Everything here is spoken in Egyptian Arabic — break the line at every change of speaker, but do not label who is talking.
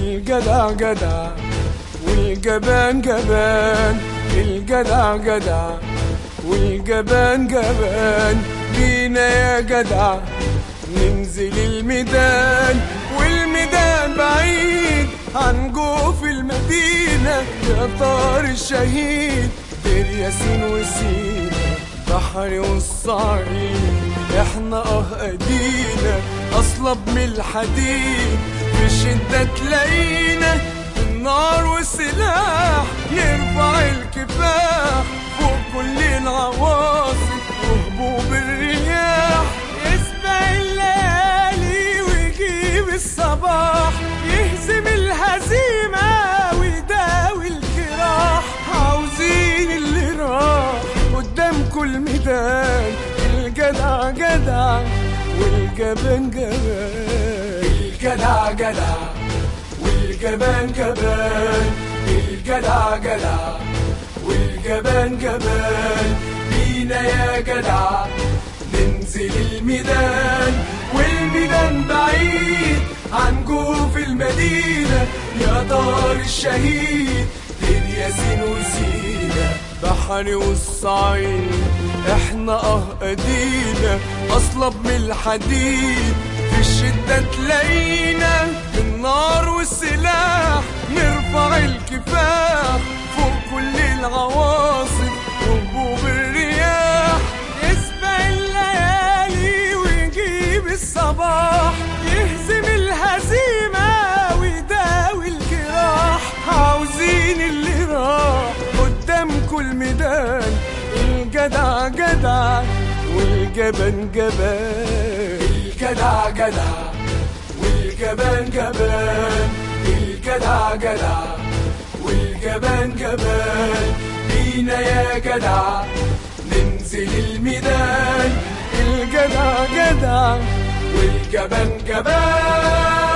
الجدع جدع والجبان جبان الجدع جدع والجبان جبان بينا يا جدع ننزل الميدان والميدان بعيد عن جوف المدينة يا طار الشهيد دير ياسين وسينا بحر والصعيد احنا اه ايدينا اصلب من الحديد في الشدة تلاقينا النار والسلاح نرفع الكفاح فوق كل العواصف وهبوب الرياح يسبق الليالي ويجيب الصباح يهزم الهزيمة ويداوي الجراح عاوزين اللي راح قدام كل ميدان الجدع جدع والجبان جبان الجدع جدع والجبان جبان الجدع جدع والجبان جبان بينا يا جدع ننزل الميدان والميدان بعيد عن جوف المدينة يا دار الشهيد دير ياسين وسينا بحري والصعيد احنا اه ايدينا اصلب من الحديد في الشدة تلاقينا النار والسلاح نرفع الكفاح فوق كل العواصف وهبوب الرياح يسبق الليالي ويجيب الصباح يهزم الهزيمة ويداوي الجراح عاوزين اللي راح قدام كل ميدان الجدع جدع والجبان جبان الجدع جدع والجبان جبان الجدع جدع والجبان جبان بينا يا جدع ننزل الميدان الجدع جدع والجبان جبان